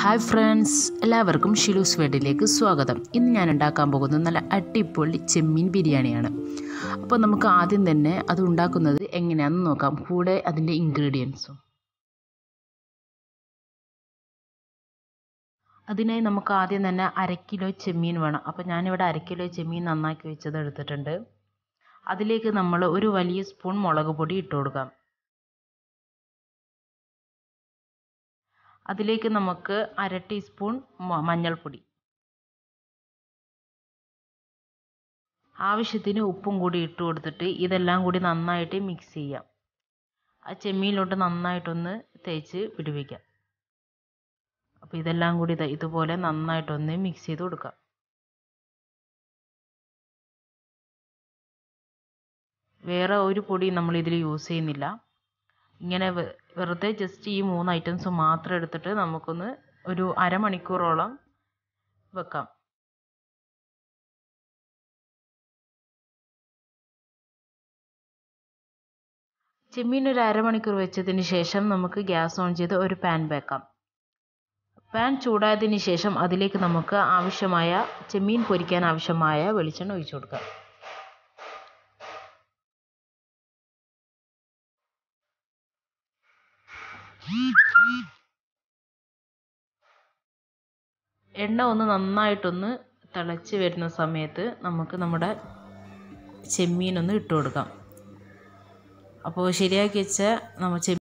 hi friends എല്ലാവർക്കും ഷിലൂസ് വേഡിലേക്ക് സ്വാഗതം ഇന്ന് ഞാൻ ഉണ്ടാക്കാൻ പോകുന്നത് നല്ല അടിപൊളി ചെമ്മീൻ ബിരിയാണിയാണ് അപ്പോൾ നമുക്ക് ആദ്യം തന്നെ അത് ഉണ്ടാക്കുന്നത് എങ്ങനെയാണെന്ന് നോക്കാം കൂടെ അതിൻ്റെ ഇൻഗ്രീഡിയൻസും അതിനായി നമുക്ക് ആദ്യം തന്നെ അര കിലോ ചെമ്മീൻ വേണം അപ്പോൾ ഞാനിവിടെ അര കിലോ ചെമ്മീൻ നന്നാക്കി വെച്ചത് എടുത്തിട്ടുണ്ട് അതിലേക്ക് നമ്മൾ ഒരു വലിയ സ്പൂൺ മുളക് പൊടി ഇട്ട് കൊടുക്കാം അതിലേക്ക് നമുക്ക് അര ടീസ്പൂൺ മഞ്ഞൾപ്പൊടി ആവശ്യത്തിന് ഉപ്പും കൂടി ഇട്ട് കൊടുത്തിട്ട് ഇതെല്ലാം കൂടി നന്നായിട്ട് മിക്സ് ചെയ്യാം ആ ചെമ്മീനിലോട്ട് നന്നായിട്ടൊന്ന് തേച്ച് പിടിപ്പിക്കാം അപ്പോൾ ഇതെല്ലാം കൂടി ഇതുപോലെ നന്നായിട്ടൊന്ന് മിക്സ് ചെയ്ത് കൊടുക്കാം വേറെ ഒരു പൊടി നമ്മൾ ഇതിൽ യൂസ് ചെയ്യുന്നില്ല ഇങ്ങനെ വെറുതെ ജസ്റ്റ് ഈ മൂന്ന് ഐറ്റംസ് മാത്രം എടുത്തിട്ട് നമുക്കൊന്ന് ഒരു അരമണിക്കൂറോളം വെക്കാം ചെമ്മീൻ ഒരു അരമണിക്കൂർ വെച്ചതിന് ശേഷം നമുക്ക് ഗ്യാസ് ഓൺ ചെയ്ത് ഒരു പാൻ വെക്കാം പാൻ ചൂടായതിന് ശേഷം അതിലേക്ക് നമുക്ക് ആവശ്യമായ ചെമ്മീൻ പൊരിക്കാൻ ആവശ്യമായ വെളിച്ചെണ്ണ ഒഴിച്ചു കൊടുക്കാം എണ്ണ ഒന്ന് നന്നായിട്ടൊന്ന് തിളച്ച് വരുന്ന സമയത്ത് നമുക്ക് നമ്മുടെ ചെമ്മീനൊന്ന് ഇട്ട് കൊടുക്കാം അപ്പോൾ ശരിയാക്കി വെച്ച നമ്മൾ ചെമ്മീൻ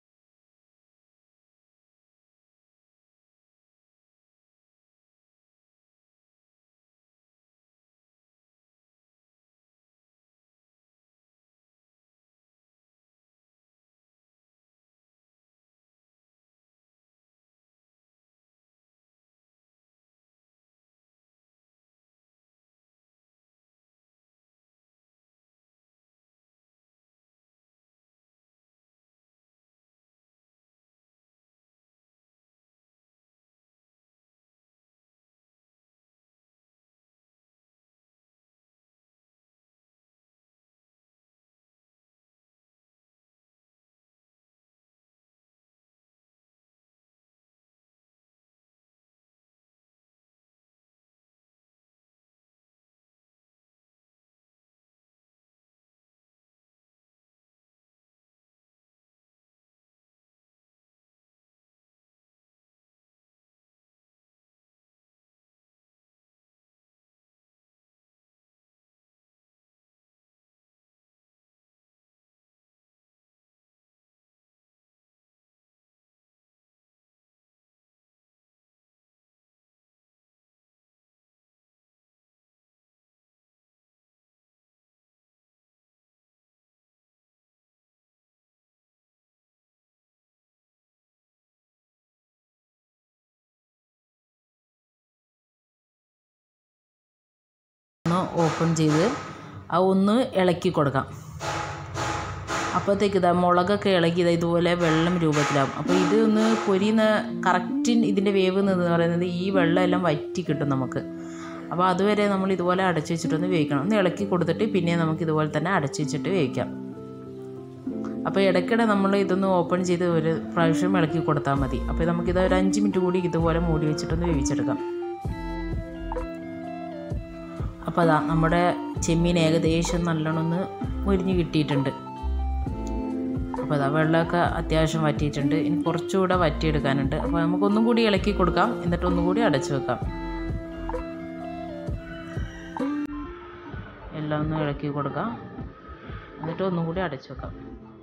ഒന്ന് ഓപ്പൺ ചെയ്ത് ആ ഒന്ന് ഇളക്കി കൊടുക്കാം അപ്പോഴത്തേക്ക് ഇതാ മുളകൊക്കെ ഇളകി ഇതാ ഇതുപോലെ വെള്ളം രൂപത്തിലാവും അപ്പോൾ ഇത് ഒന്ന് പൊരിയുന്ന കറക്റ്റ് ഇതിൻ്റെ വേവ് എന്ന് പറയുന്നത് ഈ വെള്ളം എല്ലാം വറ്റി കിട്ടും നമുക്ക് അപ്പോൾ അതുവരെ നമ്മൾ ഇതുപോലെ അടച്ചു വെച്ചിട്ടൊന്ന് വേവിക്കണം ഒന്ന് ഇളക്കി കൊടുത്തിട്ട് പിന്നെ നമുക്ക് ഇതുപോലെ തന്നെ അടച്ചു വെച്ചിട്ട് വേവിക്കാം അപ്പോൾ ഇടയ്ക്കിടെ നമ്മൾ ഇതൊന്ന് ഓപ്പൺ ചെയ്ത് ഒരു പ്രാവശ്യം ഇളക്കി കൊടുത്താൽ മതി അപ്പോൾ നമുക്കിത് ഒരു അഞ്ച് മിനിറ്റ് കൂടി ഇതുപോലെ മൂടി വെച്ചിട്ടൊന്ന് വേവിച്ചെടുക്കാം അപ്പോൾ അതാ നമ്മുടെ ചെമ്മീൻ ഏകദേശം നല്ലോണം ഒന്ന് മുരിഞ്ഞ് കിട്ടിയിട്ടുണ്ട് അപ്പോൾ അതാ വെള്ളമൊക്കെ അത്യാവശ്യം വറ്റിയിട്ടുണ്ട് ഇനി കുറച്ചുകൂടെ വറ്റിയെടുക്കാനുണ്ട് അപ്പോൾ നമുക്കൊന്നും കൂടി ഇളക്കി കൊടുക്കാം എന്നിട്ട് ഒന്നും കൂടി അടച്ചു വെക്കാം എല്ലാം ഒന്ന് ഇളക്കി കൊടുക്കാം എന്നിട്ട് ഒന്നും കൂടി അടച്ചു വെക്കാം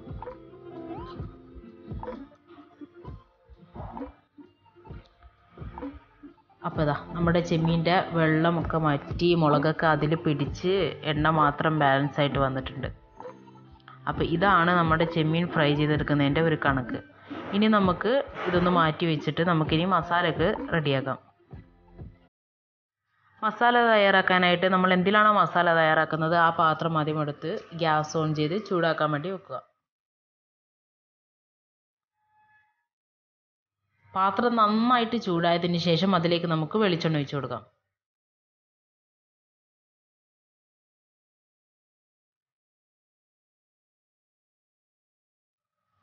അപ്പോൾ ഇതാ നമ്മുടെ ചെമ്മീൻ്റെ വെള്ളമൊക്കെ മാറ്റി മുളകൊക്കെ അതിൽ പിടിച്ച് എണ്ണ മാത്രം ബാലൻസ് ആയിട്ട് വന്നിട്ടുണ്ട് അപ്പോൾ ഇതാണ് നമ്മുടെ ചെമ്മീൻ ഫ്രൈ ചെയ്തെടുക്കുന്നതിൻ്റെ ഒരു കണക്ക് ഇനി നമുക്ക് ഇതൊന്ന് മാറ്റി വെച്ചിട്ട് നമുക്കിനി മസാലയൊക്കെ റെഡിയാക്കാം മസാല തയ്യാറാക്കാനായിട്ട് നമ്മൾ എന്തിലാണോ മസാല തയ്യാറാക്കുന്നത് ആ പാത്രം ആദ്യം എടുത്ത് ഗ്യാസ് ഓൺ ചെയ്ത് ചൂടാക്കാൻ വേണ്ടി വെക്കുക പാത്രം നന്നായിട്ട് ചൂടായതിന് ശേഷം അതിലേക്ക് നമുക്ക് വെളിച്ചെണ്ണ ഒഴിച്ചു കൊടുക്കാം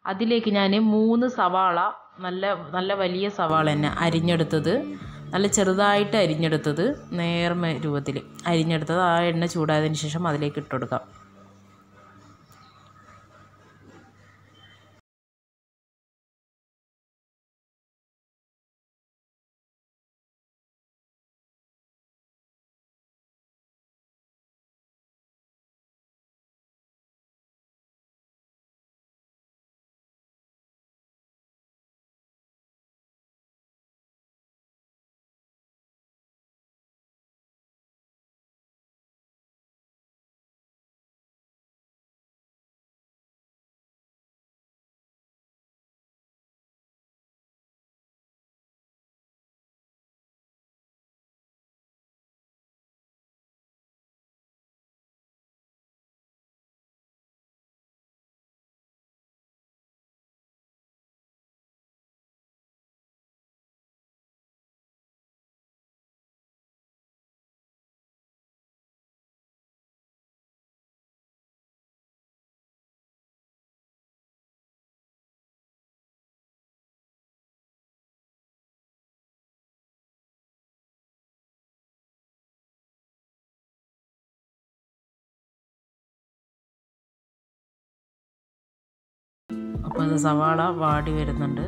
അതിലേക്ക് ഞാൻ മൂന്ന് സവാള നല്ല നല്ല വലിയ സവാള തന്നെ അരിഞ്ഞെടുത്തത് നല്ല ചെറുതായിട്ട് അരിഞ്ഞെടുത്തത് നേർമ രൂപത്തിൽ അരിഞ്ഞെടുത്തത് ആ എണ്ണ ചൂടായതിന് ശേഷം അതിലേക്ക് ഇട്ട് കൊടുക്കാം അപ്പോൾ ഇത് സവാള വാടി വരുന്നുണ്ട്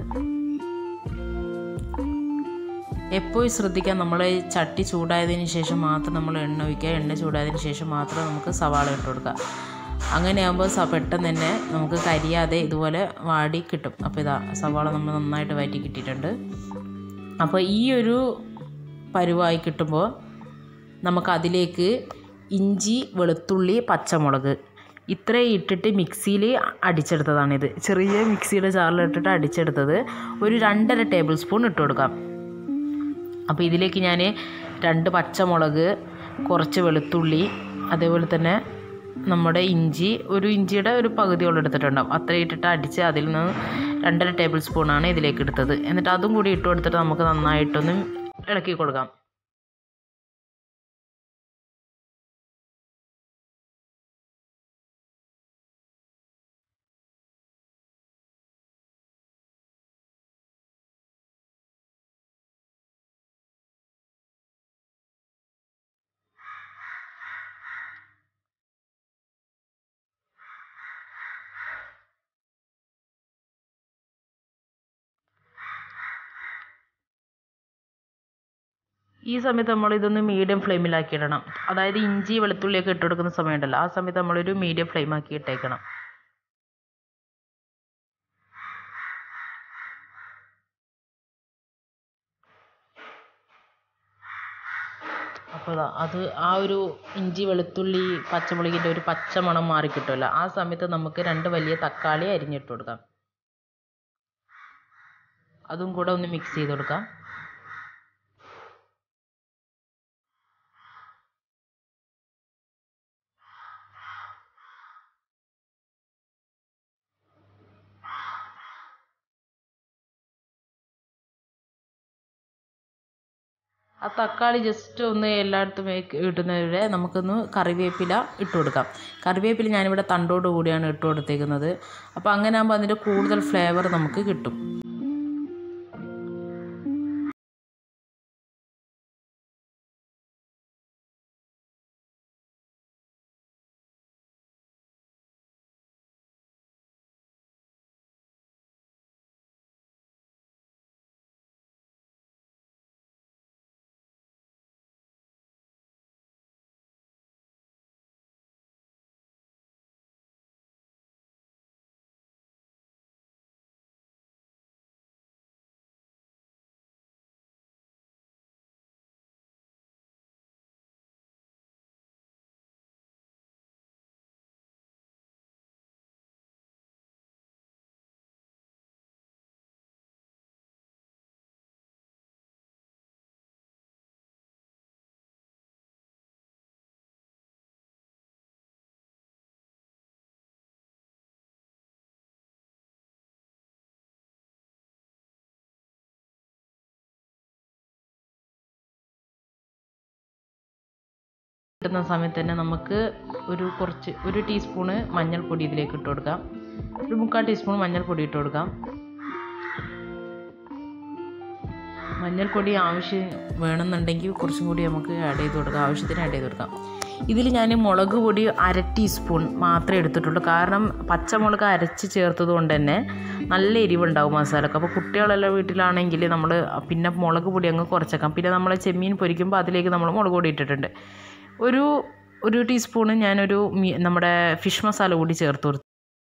എപ്പോഴും ശ്രദ്ധിക്കാം നമ്മൾ ചട്ടി ചൂടായതിന് ശേഷം മാത്രം നമ്മൾ എണ്ണ ഒഴിക്കുക എണ്ണ ചൂടായതിന് ശേഷം മാത്രം നമുക്ക് സവാള ഇട്ട് കൊടുക്കുക അങ്ങനെയാകുമ്പോൾ സ പെട്ടെന്ന് തന്നെ നമുക്ക് കരിയാതെ ഇതുപോലെ വാടി കിട്ടും അപ്പോൾ ഇതാ സവാള നമ്മൾ നന്നായിട്ട് വഴറ്റി കിട്ടിയിട്ടുണ്ട് അപ്പോൾ ഈ ഒരു പരുവായി കിട്ടുമ്പോൾ നമുക്ക് അതിലേക്ക് ഇഞ്ചി വെളുത്തുള്ളി പച്ചമുളക് ഇത്രയും ഇട്ടിട്ട് മിക്സിയിൽ അടിച്ചെടുത്തതാണിത് ചെറിയ മിക്സിയുടെ ജാറിലിട്ടിട്ട് അടിച്ചെടുത്തത് ഒരു രണ്ടര ടേബിൾ സ്പൂൺ ഇട്ട് കൊടുക്കാം അപ്പോൾ ഇതിലേക്ക് ഞാൻ രണ്ട് പച്ചമുളക് കുറച്ച് വെളുത്തുള്ളി അതേപോലെ തന്നെ നമ്മുടെ ഇഞ്ചി ഒരു ഇഞ്ചിയുടെ ഒരു പകുതിയോളം എടുത്തിട്ടുണ്ടാവും അത്രയും ഇട്ടിട്ട് അടിച്ച് അതിൽ നിന്ന് രണ്ടര ടേബിൾ സ്പൂണാണ് ഇതിലേക്ക് എടുത്തത് എന്നിട്ട് അതും കൂടി ഇട്ട് കൊടുത്തിട്ട് നമുക്ക് നന്നായിട്ടൊന്ന് ഇളക്കി കൊടുക്കാം ഈ സമയത്ത് നമ്മൾ ഇതൊന്ന് മീഡിയം ഫ്ലെയിമിലാക്കി ഇടണം അതായത് ഇഞ്ചി വെളുത്തുള്ളിയൊക്കെ ഇട്ട് കൊടുക്കുന്ന സമയമുണ്ടല്ലോ ആ സമയത്ത് നമ്മളൊരു മീഡിയം ഫ്ലെയിം ആക്കി ഇട്ടേക്കണം അപ്പോൾ ദാ അത് ആ ഒരു ഇഞ്ചി വെളുത്തുള്ളി പച്ചമുളകിൻ്റെ ഒരു പച്ച മണം മാറി കിട്ടുമല്ലോ ആ സമയത്ത് നമുക്ക് രണ്ട് വലിയ തക്കാളി അരിഞ്ഞിട്ട് കൊടുക്കാം അതും കൂടെ ഒന്ന് മിക്സ് ചെയ്ത് കൊടുക്കാം ആ തക്കാളി ജസ്റ്റ് ഒന്ന് എല്ലായിടത്തും ഇടുന്നവരെ നമുക്കൊന്ന് കറിവേപ്പില ഇട്ട് കൊടുക്കാം കറിവേപ്പില ഞാനിവിടെ തണ്ടോട് കൂടിയാണ് ഇട്ട് കൊടുത്തേക്കുന്നത് അപ്പോൾ അങ്ങനെ ആകുമ്പോൾ അതിൻ്റെ കൂടുതൽ ഫ്ലേവർ നമുക്ക് കിട്ടും കിട്ടുന്ന സമയത്ത് തന്നെ നമുക്ക് ഒരു കുറച്ച് ഒരു ടീസ്പൂണ് മഞ്ഞൾപ്പൊടി ഇതിലേക്ക് ഇട്ട് കൊടുക്കാം ഒരു മുക്കാൽ ടീസ്പൂൺ മഞ്ഞൾപ്പൊടി ഇട്ട് കൊടുക്കാം മഞ്ഞൾപ്പൊടി ആവശ്യം വേണമെന്നുണ്ടെങ്കിൽ കുറച്ചും കൂടി നമുക്ക് ആഡ് ചെയ്ത് കൊടുക്കാം ആവശ്യത്തിന് ആഡ് ചെയ്ത് കൊടുക്കാം ഇതിൽ ഞാൻ മുളക് പൊടി അര ടീസ്പൂൺ മാത്രമേ എടുത്തിട്ടുള്ളൂ കാരണം പച്ചമുളക് അരച്ച് ചേർത്തത് കൊണ്ട് തന്നെ നല്ല എരിവുണ്ടാവും മസാലക്ക് അപ്പോൾ കുട്ടികളെല്ലാം വീട്ടിലാണെങ്കിൽ നമ്മൾ പിന്നെ മുളക് പൊടി അങ്ങ് കുറച്ചേക്കാം പിന്നെ നമ്മൾ ചെമ്മീൻ പൊരിക്കുമ്പോൾ അതിലേക്ക് നമ്മൾ മുളക് പൊടി ഇട്ടിട്ടുണ്ട് ഒരു ഒരു ടീസ്പൂണ് ഞാനൊരു മീ നമ്മുടെ ഫിഷ് മസാല കൂടി ചേർത്ത് കൊടുത്തു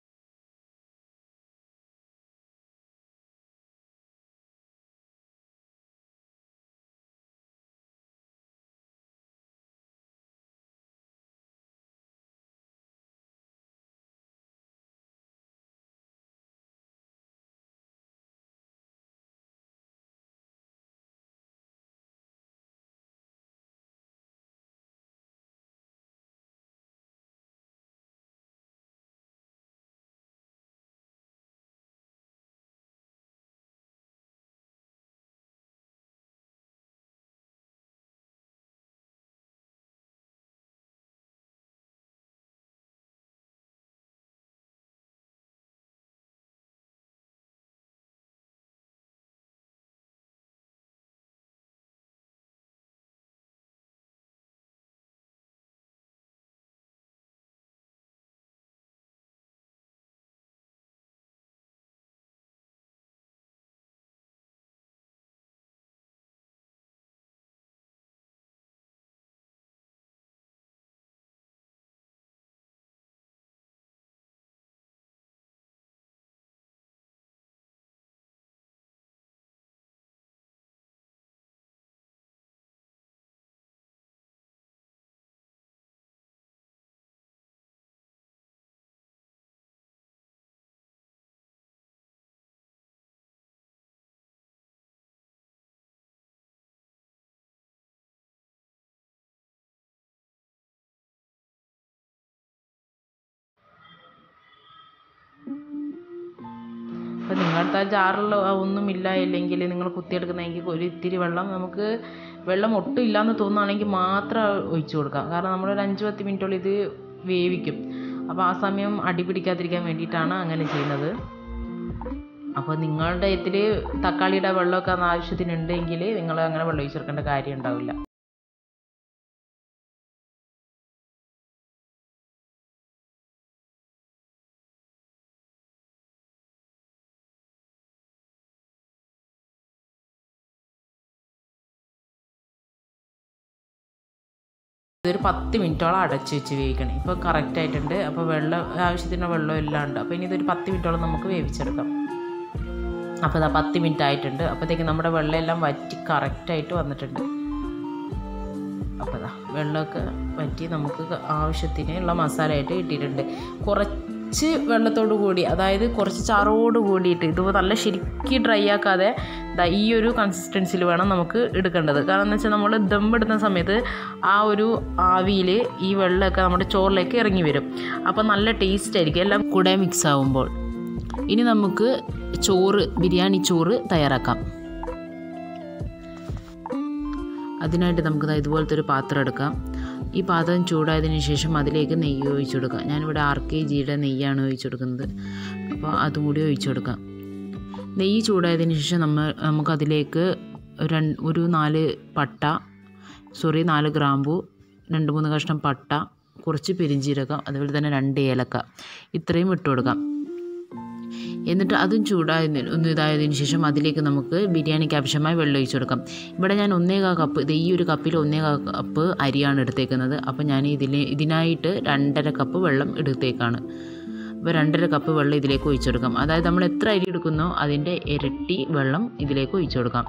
അപ്പോൾ നിങ്ങളുടെ ആ ജാറിൽ ഒന്നുമില്ല ഇല്ലെങ്കിൽ നിങ്ങൾ കുത്തിയെടുക്കുന്നതെങ്കിൽ ഒരു ഇത്തിരി വെള്ളം നമുക്ക് വെള്ളം ഒട്ടും ഇല്ലയെന്ന് തോന്നുകയാണെങ്കിൽ മാത്രം ഒഴിച്ചു കൊടുക്കാം കാരണം നമ്മളൊരു അഞ്ച് പത്ത് മിനിറ്റോളം ഇത് വേവിക്കും അപ്പോൾ ആ സമയം അടി പിടിക്കാതിരിക്കാൻ വേണ്ടിയിട്ടാണ് അങ്ങനെ ചെയ്യുന്നത് അപ്പോൾ നിങ്ങളുടെ ഇതിൽ തക്കാളിയുടെ വെള്ളമൊക്കെ ആവശ്യത്തിനുണ്ടെങ്കിൽ നിങ്ങൾ അങ്ങനെ വെള്ളം ഒഴിച്ച് കൊടുക്കേണ്ട കാര്യം ഉണ്ടാവില്ല ഇതൊരു പത്ത് മിനിറ്റോളം അടച്ച് വെച്ച് വേവിക്കണം ഇപ്പോൾ കറക്റ്റ് ആയിട്ടുണ്ട് അപ്പോൾ വെള്ളം ആവശ്യത്തിന് വെള്ളം എല്ലാം ഉണ്ട് അപ്പോൾ ഇനി ഇതൊരു പത്ത് മിനിറ്റോളം നമുക്ക് വേവിച്ചെടുക്കാം അപ്പോൾ ഇതാ പത്ത് മിനിറ്റ് ആയിട്ടുണ്ട് അപ്പോഴത്തേക്ക് നമ്മുടെ വെള്ളം എല്ലാം വറ്റി കറക്റ്റായിട്ട് വന്നിട്ടുണ്ട് അപ്പോൾ ഇതാ വെള്ളമൊക്കെ വറ്റി നമുക്ക് ആവശ്യത്തിനുള്ള മസാലയായിട്ട് കിട്ടിയിട്ടുണ്ട് കുറച്ച് വെള്ളത്തോട് കൂടി അതായത് കുറച്ച് ചാറോട് കൂടിയിട്ട് ഇത് നല്ല ശരിക്കും ഡ്രൈ ആക്കാതെ ദാ ഈ ഒരു കൺസിസ്റ്റൻസിയിൽ വേണം നമുക്ക് എടുക്കേണ്ടത് കാരണം എന്ന് വെച്ചാൽ നമ്മൾ ദം ഇടുന്ന സമയത്ത് ആ ഒരു ആവിയിൽ ഈ വെള്ളമൊക്കെ നമ്മുടെ ചോറിലേക്ക് ഇറങ്ങി വരും അപ്പോൾ നല്ല ടേസ്റ്റ് ആയിരിക്കും എല്ലാം കൂടെ മിക്സ് ആവുമ്പോൾ ഇനി നമുക്ക് ചോറ് ബിരിയാണി ചോറ് തയ്യാറാക്കാം അതിനായിട്ട് നമുക്ക് ദാ ഇതുപോലത്തെ ഒരു പാത്രം എടുക്കാം ഈ പാത്രം ചൂടായതിനു ശേഷം അതിലേക്ക് നെയ്യ് ഒഴിച്ചു കൊടുക്കാം ഞാനിവിടെ ആർ കെ ജിയുടെ നെയ്യാണ് ഒഴിച്ചു കൊടുക്കുന്നത് അപ്പോൾ അതും കൂടി ഒഴിച്ചു കൊടുക്കാം നെയ്യ് ചൂടായതിനു ശേഷം നമ്മൾ നമുക്കതിലേക്ക് രണ്ട് ഒരു നാല് പട്ട സോറി നാല് ഗ്രാമ്പു രണ്ട് മൂന്ന് കഷ്ണം പട്ട കുറച്ച് പെരിഞ്ചീരകം അതുപോലെ തന്നെ രണ്ട് ഏലക്ക ഇത്രയും ഇട്ട് കൊടുക്കാം എന്നിട്ട് അതും ചൂടായതിന് ഒന്ന് ഇതായതിനു ശേഷം അതിലേക്ക് നമുക്ക് ബിരിയാണിക്ക് ആവശ്യമായ വെള്ളം ഒഴിച്ചു കൊടുക്കാം ഇവിടെ ഞാൻ ഒന്നേകാ കപ്പ് ഇത് ഈ ഒരു കപ്പിൽ ഒന്നേകാ കപ്പ് അരിയാണ് എടുത്തേക്കുന്നത് അപ്പോൾ ഞാൻ ഇതിൽ ഇതിനായിട്ട് രണ്ടര കപ്പ് വെള്ളം എടുത്തേക്കാണ് അപ്പോൾ രണ്ടര കപ്പ് വെള്ളം ഇതിലേക്ക് ഒഴിച്ചു കൊടുക്കാം അതായത് നമ്മൾ എത്ര അരി എടുക്കുന്നോ അതിൻ്റെ ഇരട്ടി വെള്ളം ഇതിലേക്ക് ഒഴിച്ചു കൊടുക്കാം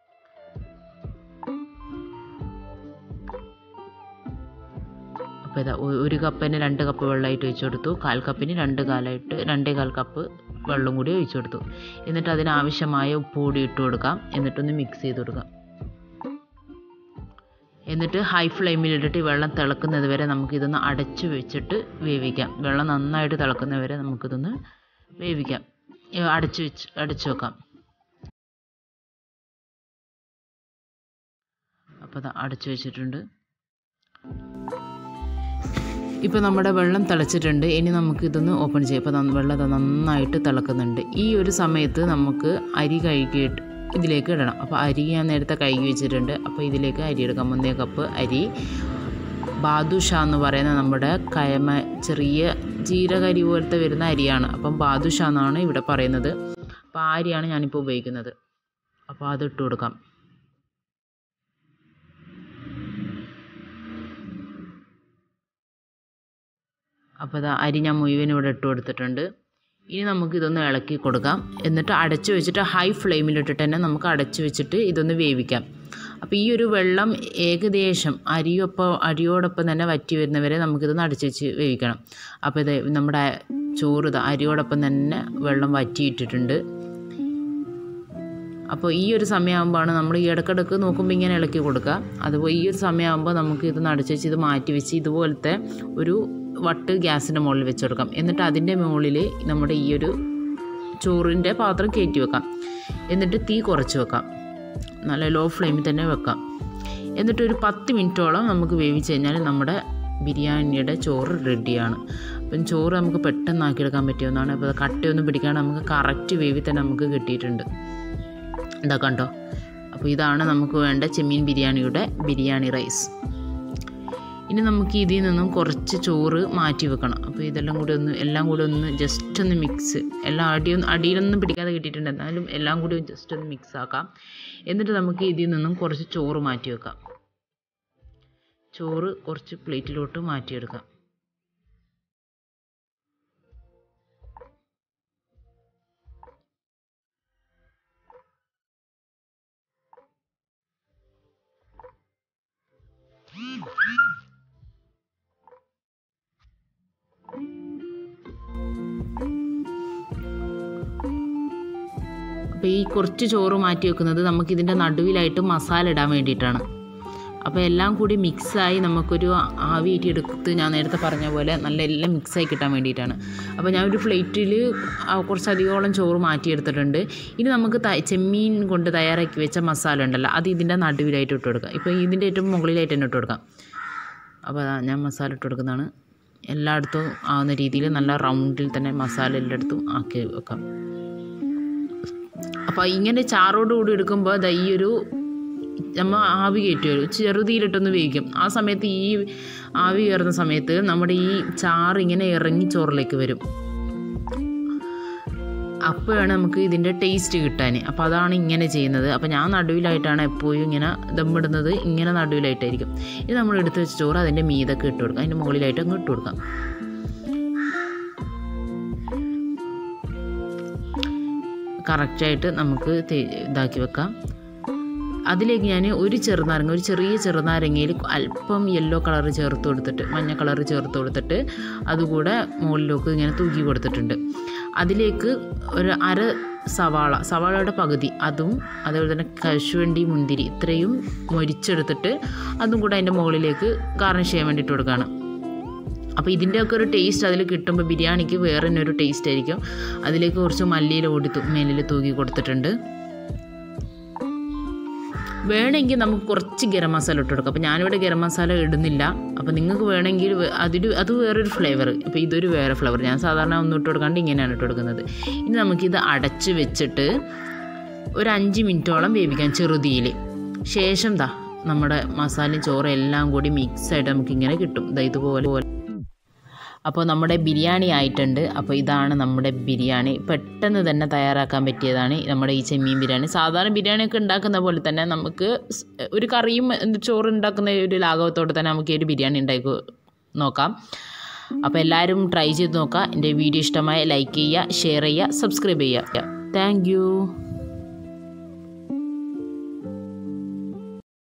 അപ്പോൾ ഇതാ ഒ- ഒരു കപ്പിന് രണ്ട് കപ്പ് വെള്ളമായിട്ട് ഒഴിച്ചു കൊടുത്തു കാൽ കപ്പിന് രണ്ട് കാലായിട്ട് രണ്ടേ കാൽ കപ്പ് വെള്ളം കൂടി ഒഴിച്ചു കൊടുത്തു എന്നിട്ട് അതിനാവശ്യമായ ഉപ്പ് കൂടി ഇട്ട് കൊടുക്കാം എന്നിട്ടൊന്ന് മിക്സ് ചെയ്ത് കൊടുക്കാം എന്നിട്ട് ഹൈ ഫ്ലെയിമിലിട്ടിട്ട് ഈ വെള്ളം തിളക്കുന്നത് വരെ നമുക്കിതൊന്ന് അടച്ച് വെച്ചിട്ട് വേവിക്കാം വെള്ളം നന്നായിട്ട് തിളക്കുന്നത് വരെ നമുക്കിതൊന്ന് വേവിക്കാം ഏ, അടച്ച് വെച്ച് അടച്ച് വെക്കാം അപ്പോൾ അത് അടച്ച് വെച്ചിട്ടുണ്ട് ഇപ്പോൾ നമ്മുടെ വെള്ളം തിളച്ചിട്ടുണ്ട് ഇനി നമുക്ക് ഇതൊന്ന് ഓപ്പൺ ചെയ്യാം ഇപ്പോൾ വെള്ളം ഇത് നന്നായിട്ട് തിളക്കുന്നുണ്ട് ഈ ഒരു സമയത്ത് നമുക്ക് അരി കഴുകിയിട്ട് ഇതിലേക്ക് ഇടണം അപ്പോൾ അരി ഞാൻ നേരത്തെ കഴുകി വെച്ചിട്ടുണ്ട് അപ്പോൾ ഇതിലേക്ക് അരി എടുക്കാം ഒന്നേ കപ്പ് അരി ബാദുഷ എന്ന് പറയുന്ന നമ്മുടെ കയമ ചെറിയ ജീരകരി പോലത്തെ വരുന്ന അരിയാണ് അപ്പം ബാദുഷ എന്നാണ് ഇവിടെ പറയുന്നത് അപ്പോൾ ആ അരിയാണ് ഞാനിപ്പോൾ ഉപയോഗിക്കുന്നത് അപ്പോൾ അത് ഇട്ട് കൊടുക്കാം അപ്പോൾ ഇതാ അരി ഞാൻ മുഴുവൻ ഇവിടെ ഇട്ട് കൊടുത്തിട്ടുണ്ട് ഇനി നമുക്ക് ഇതൊന്ന് ഇളക്കി കൊടുക്കാം എന്നിട്ട് അടച്ചു വെച്ചിട്ട് ഹൈ ഫ്ലെയിമിലിട്ടിട്ട് തന്നെ നമുക്ക് അടച്ചു വെച്ചിട്ട് ഇതൊന്ന് വേവിക്കാം അപ്പോൾ ഈ ഒരു വെള്ളം ഏകദേശം അരിയൊപ്പം അരിയോടൊപ്പം തന്നെ വറ്റി വരുന്നവരെ നമുക്കിതൊന്ന് അടച്ചു വെച്ച് വേവിക്കണം അപ്പോൾ ഇത് നമ്മുടെ ചോറ് ഇത് അരിയോടൊപ്പം തന്നെ വെള്ളം വറ്റിയിട്ടിട്ടുണ്ട് അപ്പോൾ ഈ ഒരു സമയമാകുമ്പോഴാണ് നമ്മൾ ഈ ഇടക്കിടക്ക് നോക്കുമ്പോൾ ഇങ്ങനെ ഇളക്കി കൊടുക്കുക അതുപോലെ ഈ ഒരു സമയമാകുമ്പോൾ നമുക്ക് ഇത് അടച്ചു വെച്ച് ഇത് മാറ്റി വെച്ച് ഇതുപോലത്തെ ഒരു വട്ട് ഗ്യാസിൻ്റെ മുകളിൽ വെച്ച് കൊടുക്കാം എന്നിട്ട് അതിൻ്റെ മുകളിൽ നമ്മുടെ ഈ ഒരു ചോറിൻ്റെ പാത്രം കയറ്റി വെക്കാം എന്നിട്ട് തീ കുറച്ച് വെക്കാം നല്ല ലോ ഫ്ലെയിമിൽ തന്നെ വെക്കാം എന്നിട്ട് ഒരു പത്ത് മിനിറ്റോളം നമുക്ക് വേവിച്ച് കഴിഞ്ഞാൽ നമ്മുടെ ബിരിയാണിയുടെ ചോറ് റെഡിയാണ് അപ്പം ചോറ് നമുക്ക് പെട്ടെന്ന് ആക്കിയെടുക്കാൻ പറ്റിയൊന്നാണ് അപ്പോൾ കട്ടയൊന്നും പിടിക്കാണ്ട് നമുക്ക് കറക്റ്റ് വേവി തന്നെ നമുക്ക് കിട്ടിയിട്ടുണ്ട് എന്താ കണ്ടോ അപ്പോൾ ഇതാണ് നമുക്ക് വേണ്ട ചെമ്മീൻ ബിരിയാണിയുടെ ബിരിയാണി റൈസ് ഇനി നമുക്ക് ഇതിൽ നിന്നും കുറച്ച് ചോറ് മാറ്റി വെക്കണം അപ്പോൾ ഇതെല്ലാം കൂടി ഒന്ന് എല്ലാം കൂടി ഒന്ന് ജസ്റ്റ് ഒന്ന് മിക്സ് എല്ലാം അടിയൊന്നും അടിയിലൊന്നും പിടിക്കാതെ കിട്ടിയിട്ടുണ്ട് എന്നാലും എല്ലാം കൂടി ജസ്റ്റ് ഒന്ന് മിക്സ് ആക്കാം എന്നിട്ട് നമുക്ക് ഇതിൽ നിന്നും കുറച്ച് ചോറ് മാറ്റി വെക്കാം ചോറ് കുറച്ച് പ്ലേറ്റിലോട്ട് മാറ്റിയെടുക്കാം അപ്പോൾ ഈ കുറച്ച് ചോറ് മാറ്റി വെക്കുന്നത് നമുക്കിതിൻ്റെ നടുവിലായിട്ട് മസാല ഇടാൻ വേണ്ടിയിട്ടാണ് അപ്പോൾ എല്ലാം കൂടി മിക്സായി നമുക്കൊരു ആവിയേറ്റി എടുത്ത് ഞാൻ നേരത്തെ പറഞ്ഞ പോലെ നല്ല എല്ലാം മിക്സായി കിട്ടാൻ വേണ്ടിയിട്ടാണ് അപ്പോൾ ഞാൻ ഒരു പ്ലേറ്റിൽ കുറച്ചധികോളം ചോറ് മാറ്റിയെടുത്തിട്ടുണ്ട് ഇനി നമുക്ക് ചെമ്മീൻ കൊണ്ട് തയ്യാറാക്കി വെച്ച മസാല ഉണ്ടല്ലോ അത് ഇതിൻ്റെ നടുവിലായിട്ട് ഇട്ട് കൊടുക്കാം ഇപ്പോൾ ഇതിൻ്റെ ഏറ്റവും മുകളിലായിട്ട് തന്നെ ഇട്ട് കൊടുക്കാം അപ്പോൾ ഞാൻ മസാല ഇട്ട് കൊടുക്കുന്നതാണ് എല്ലായിടത്തും ആവുന്ന രീതിയിൽ നല്ല റൗണ്ടിൽ തന്നെ മസാല എല്ലായിടത്തും ആക്കി വെക്കാം അപ്പോൾ ഇങ്ങനെ ചാറോട് കൂടി എടുക്കുമ്പോൾ ദാ ഈ ഒരു നമ്മൾ ആവി കയറ്റി വരും ചെറുതീയിലിട്ടൊന്ന് വേവിക്കും ആ സമയത്ത് ഈ ആവി കയറുന്ന സമയത്ത് നമ്മുടെ ഈ ചാറ് ഇങ്ങനെ ഇറങ്ങി ചോറിലേക്ക് വരും അപ്പോഴാണ് നമുക്ക് ഇതിൻ്റെ ടേസ്റ്റ് കിട്ടാൻ അപ്പോൾ അതാണ് ഇങ്ങനെ ചെയ്യുന്നത് അപ്പോൾ ഞാൻ നടുവിലായിട്ടാണ് എപ്പോഴും ഇങ്ങനെ ദമ്മിടുന്നത് ഇങ്ങനെ നടുവിലായിട്ടായിരിക്കും ഇത് നമ്മൾ എടുത്ത് വെച്ച ചോറ് അതിൻ്റെ മീതൊക്കെ ഇട്ട് കൊടുക്കാം അതിൻ്റെ മുകളിലായിട്ട് അങ്ങ് ഇട്ട് കൊടുക്കാം കറക്റ്റായിട്ട് നമുക്ക് ഇതാക്കി വെക്കാം അതിലേക്ക് ഞാൻ ഒരു ചെറുനാരങ്ങ ഒരു ചെറിയ ചെറുനാരങ്ങയിൽ അല്പം യെല്ലോ കളർ ചേർത്ത് കൊടുത്തിട്ട് മഞ്ഞ കളർ ചേർത്ത് കൊടുത്തിട്ട് അതുകൂടെ മുകളിലേക്ക് ഇങ്ങനെ തൂക്കി കൊടുത്തിട്ടുണ്ട് അതിലേക്ക് ഒരു അര സവാള സവാളയുടെ പകുതി അതും അതേപോലെ തന്നെ കശുവണ്ടി മുന്തിരി ഇത്രയും മൊരിച്ചെടുത്തിട്ട് അതും കൂടെ അതിൻ്റെ മുകളിലേക്ക് ഗാർണിഷ് ചെയ്യാൻ വേണ്ടിയിട്ട് കൊടുക്കുകയാണ് അപ്പോൾ ഇതിൻ്റെയൊക്കെ ഒരു ടേസ്റ്റ് അതിൽ കിട്ടുമ്പോൾ ബിരിയാണിക്ക് വേറെ തന്നെ ഒരു ടേസ്റ്റ് ആയിരിക്കും അതിലേക്ക് കുറച്ച് മല്ലിയില ഓടി മേലിൽ തൂക്കി കൊടുത്തിട്ടുണ്ട് വേണമെങ്കിൽ നമുക്ക് കുറച്ച് ഗരം മസാല ഇട്ട് കൊടുക്കാം അപ്പോൾ ഞാനിവിടെ ഗരം മസാല ഇടുന്നില്ല അപ്പോൾ നിങ്ങൾക്ക് വേണമെങ്കിൽ അതിൽ അത് വേറൊരു ഫ്ലേവർ ഇപ്പോൾ ഇതൊരു വേറെ ഫ്ലേവർ ഞാൻ സാധാരണ ഒന്നും ഇട്ട് കൊടുക്കാണ്ട് ഇങ്ങനെയാണ് ഇട്ട് കൊടുക്കുന്നത് ഇനി നമുക്കിത് അടച്ച് വെച്ചിട്ട് ഒരു അഞ്ച് മിനിറ്റോളം വേവിക്കാം ചെറുതീയിൽ ശേഷം ദാ നമ്മുടെ മസാലയും ചോറും എല്ലാം കൂടി മിക്സായിട്ട് നമുക്കിങ്ങനെ കിട്ടും ദാ ഇതുപോലെ അപ്പോൾ നമ്മുടെ ബിരിയാണി ആയിട്ടുണ്ട് അപ്പോൾ ഇതാണ് നമ്മുടെ ബിരിയാണി പെട്ടെന്ന് തന്നെ തയ്യാറാക്കാൻ പറ്റിയതാണ് നമ്മുടെ ഈ ചെമ്മീൻ ബിരിയാണി സാധാരണ ബിരിയാണിയൊക്കെ ഉണ്ടാക്കുന്ന പോലെ തന്നെ നമുക്ക് ഒരു കറിയും ചോറ് ഉണ്ടാക്കുന്ന ഒരു ലാഘവത്തോടെ തന്നെ നമുക്ക് ഈ ഒരു ബിരിയാണി ഉണ്ടാക്കി നോക്കാം അപ്പോൾ എല്ലാവരും ട്രൈ ചെയ്ത് നോക്കുക എൻ്റെ വീഡിയോ ഇഷ്ടമായ ലൈക്ക് ചെയ്യുക ഷെയർ ചെയ്യുക സബ്സ്ക്രൈബ് ചെയ്യുക താങ്ക്